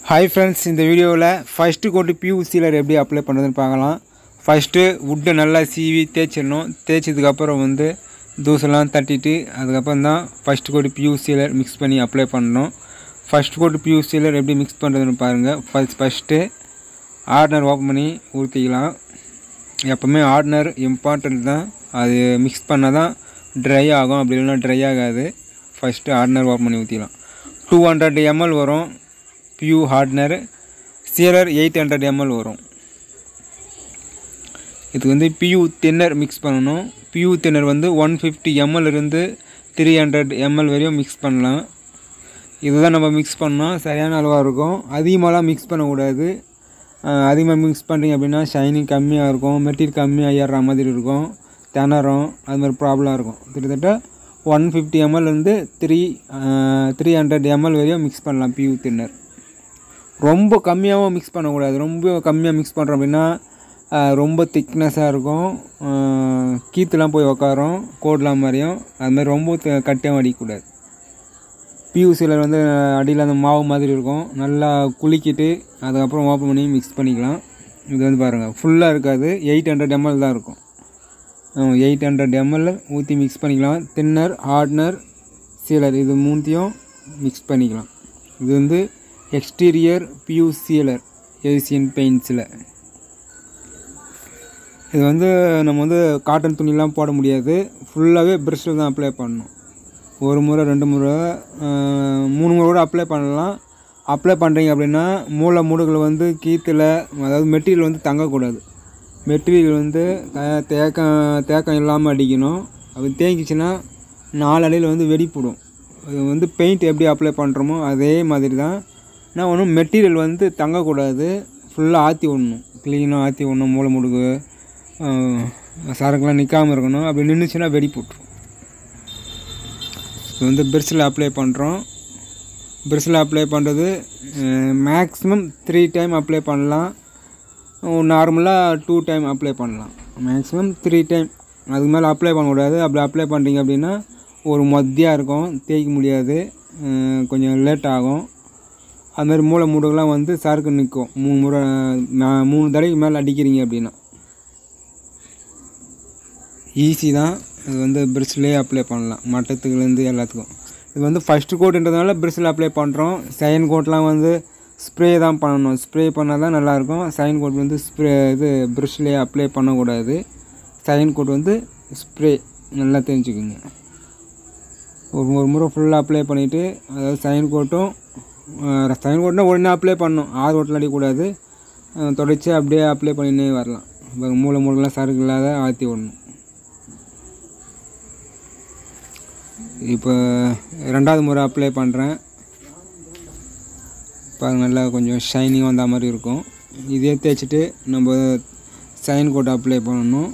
hi friends இந்த வீடியோவில் first coat PU sealer எப்படி அப்ளை பண்ணுறதுன்னு பார்க்கலாம் ஃபஸ்ட்டு வுட்டை நல்லா சீவி தேய்ச்சிடணும் தேய்ச்சதுக்கப்புறம் வந்து தூசெல்லாம் தட்டிட்டு அதுக்கப்புறம் தான் first coat PU sealer mix பண்ணி அப்ளை பண்ணணும் ஃபஸ்ட் கோட்டு பியூ சீலர் எப்படி மிக்ஸ் பண்ணுறதுன்னு பாருங்கள் ஃபஸ்ட் ஃபஸ்ட்டு ஆர்டனர் ஓப்பன் பண்ணி ஊற்றிக்கலாம் எப்போவுமே ஆர்டனர் இம்பார்ட்டன்ட் தான் அது மிக்ஸ் பண்ணால் தான் ட்ரை ஆகும் அப்படி இல்லைன்னா ட்ரை ஆகாது ஃபஸ்ட்டு ஆர்டனர் ஓப்பன் பண்ணி ஊற்றிக்கலாம் டூ ஹண்ட்ரட் எம்எல் வரும் PU hardener sealer eight hundred ml வரும் இது வந்து பியூ தின்னர் மிக்ஸ் பண்ணணும் பியூ தின்னர் வந்து ஒன் ஃபிஃப்டி எம்எல் இருந்து த்ரீ ஹண்ட்ரட் எம்எல் வரையும் மிக்ஸ் பண்ணலாம் இதுதான் நம்ம மிக்ஸ் பண்ணால் சரியான அளவாக இருக்கும் அதிகமாகலாம் மிக்ஸ் பண்ணக்கூடாது அஹ் அதிகமாக மிக்ஸ் பண்ணுறீங்க அப்படின்னா ஷைனிங் கம்மியாக இருக்கும் மெட்டீரியல் கம்மியாக ஏறுற மாதிரி இருக்கும் திணறும் அது மாதிரி ப்ராப்ளம் இருக்கும் கிட்டத்தட்ட ஒன் ஃபிஃப்டி எம்எல்லேருந்து த்ரீ த்ரீ ஹண்ட்ரட் எம்எல் வரையும் மிக்ஸ் பண்ணலாம் பியூ தின்னர் ரொம்ப கம்மியாகவும் மிக்ஸ் பண்ணக்கூடாது ரொம்ப கம்மியாக மிக்ஸ் பண்ணுறோம் அப்படின்னா அஹ், ரொம்ப திக்னஸாக இருக்கும் அஹ், கீத்துலாம் போய் உக்காரும் கோட்லாம் மாதிரியும் அது மாதிரி ரொம்ப த- கட்டியாகவும் அடிக்கக்கூடாது பியூசியில் வந்து அடியில் அந்த மாவு மாதிரி இருக்கும் நல்லா குலுக்கிட்டு அதுக்கப்புறம் ஓப்பன் பண்ணி மிக்ஸ் பண்ணிக்கலாம் இது வந்து பாருங்கள் ஃபுல்லாக இருக்காது எயிட் ஹண்ட்ரட் எம்எல் தான் இருக்கும் எயிட் ஹண்ட்ரட் எம்எல் ஊற்றி மிக்ஸ் பண்ணிக்கலாம் தின்னர் ஹார்ட்னர் சீலர் இது மூணுத்தையும் மிக்ஸ் பண்ணிக்கலாம் இது வந்து எக்ஸ்டீரியர் பியூ சீலர் ஏசியன் பெயிண்ட்ஸில் இது வந்து நம்ம வந்து காட்டன் துணிலாம் போட முடியாது ஃபுல்லாகவே ப்ரெஷ்ஷில் தான் அப்ளை பண்ணணும் ஒரு முறை ரெண்டு முறை அஹ், மூணு முறை கூட அப்ளை பண்ணலாம் அப்ளை பண்ணுறீங்க அப்படின்னா மூளை மூடுகள் வந்து கீத்தில் அதாவது மெட்டீரியல் வந்து தங்கக்கூடாது மெட்டீரியல் வந்து த- தேக்கம் தேக்கம் இல்லாமல் அடிக்கணும் அப்படி தேங்கிச்சுன்னா நாலு அடியில் வந்து வெடிப்புடும் இது வந்து பெயிண்ட் எப்படி அப்ளை பண்ணுறோமோ அதே மாதிரி தான் ஆனால் ஒன்றும் மெட்டீரியல் வந்து தங்கக்கூடாது ஃபுல்லாக ஆற்றி விடணும் க்ளீனாக ஆற்றி விடணும் மூளை முடுகு அஹ், சரக்குலாம் நிற்காமல் இருக்கணும் அப்படி நின்றுச்சுன்னா வெடிப்புட்ரும் இது வந்து பிரிட்ஸில் அப்ளை பண்ணுறோம் பிரிட்ஸில் அப்ளை பண்ணுறது மேக்ஸிமம் த்ரீ டைம் அப்ளை பண்ணலாம் நார்மலாக டூ டைம் அப்ளை பண்ணலாம் மேக்ஸிமம் த்ரீ டைம் அதுக்கு மேலே அப்ளை பண்ணக்கூடாது அப்படி அப்ளை பண்ணுறீங்க அப்படின்னா ஒரு மொத்தியாக இருக்கும் தேய்க்க முடியாது அஹ் கொஞ்சம் லேட் ஆகும் அது மாதிரி மூளை மூடுகள்லாம் வந்து சரக்கு நிற்கும் மூணு முறை மே- மூணு தடவைக்கு மேலே அடிக்கிறீங்க அப்படின்னா ஈஸி தான் இது வந்து பிரிட்ஸ்லேயே அப்ளை பண்ணலாம் மட்டத்துக்குலேருந்து எல்லாத்துக்கும் இது வந்து ஃபஸ்ட்டு கோட்டுன்றதுனால பிரிட்ஸில் அப்ளை பண்ணுறோம் செகண்ட் கோட்லாம் வந்து ஸ்ப்ரே தான் பண்ணணும் ஸ்ப்ரே பண்ணால் தான் நல்லாயிருக்கும் செகண்ட் கோட் வந்து ஸ்ப்ரே இது ப்ரஷ்லேயே அப்ளை பண்ணக்கூடாது செகண்ட் கோட் வந்து ஸ்ப்ரே நல்லா தெரிஞ்சுக்குங்க ஒரு ஒரு முறை ஃபுல்லாக அப்ளை பண்ணிவிட்டு அதாவது செகண்ட் கோட்டும் செகண்ட் கோட்னா உடனே அப்ளை பண்ணணும் ஆறு கோட்டில் அடிக்கக்கூடாது அஹ் தொடர்ச்சி அப்படியே அப்ளை பண்ணினே வரலாம் இப்போ மூளை மூளைலாம் சரக்கு இல்லாத ஆற்றி விடணும் இப்போ ரெண்டாவது முறை அப்ளை பண்ணுறேன் பாருங்க நல்லா கொஞ்சம் ஷைனிங் வந்த மாதிரி இருக்கும் இதே தேய்ச்சிட்டு நம்ம சைன் கோட் அப்ளை பண்ணணும்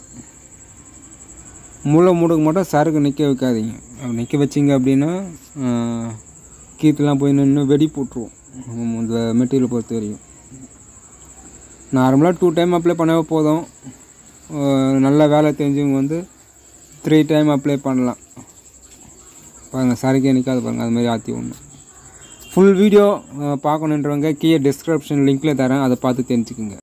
முளை மூடுக்கு மட்டும் சரக்கு நிற்க வைக்காதீங்க அப்படி நிற்க வச்சிங்க அப்படின்னா ஆஹ், கீத்துலாம் போய் நின்று வெடி போட்டுருவோம் இந்த மெட்டீரியல் பொறுத்த வரைக்கும் நார்மலாக டூ டைம் அப்ளை பண்ணவே போதும் ஆஹ், நல்லா வேலை தெரிஞ்சவங்க வந்து த்ரீ டைம் அப்ளை பண்ணலாம் பாருங்கள் சரக்கே நிற்காது பாருங்கள் அது மாதிரி ஆற்றி ஒன்று ஃபுல் வீடியோ பார்க்கணுன்றவங்க கீழே டிஸ்கிரிப்ஷன் லிங்க்கில் தரேன் அதை பார்த்து தெரிஞ்சுக்குங்க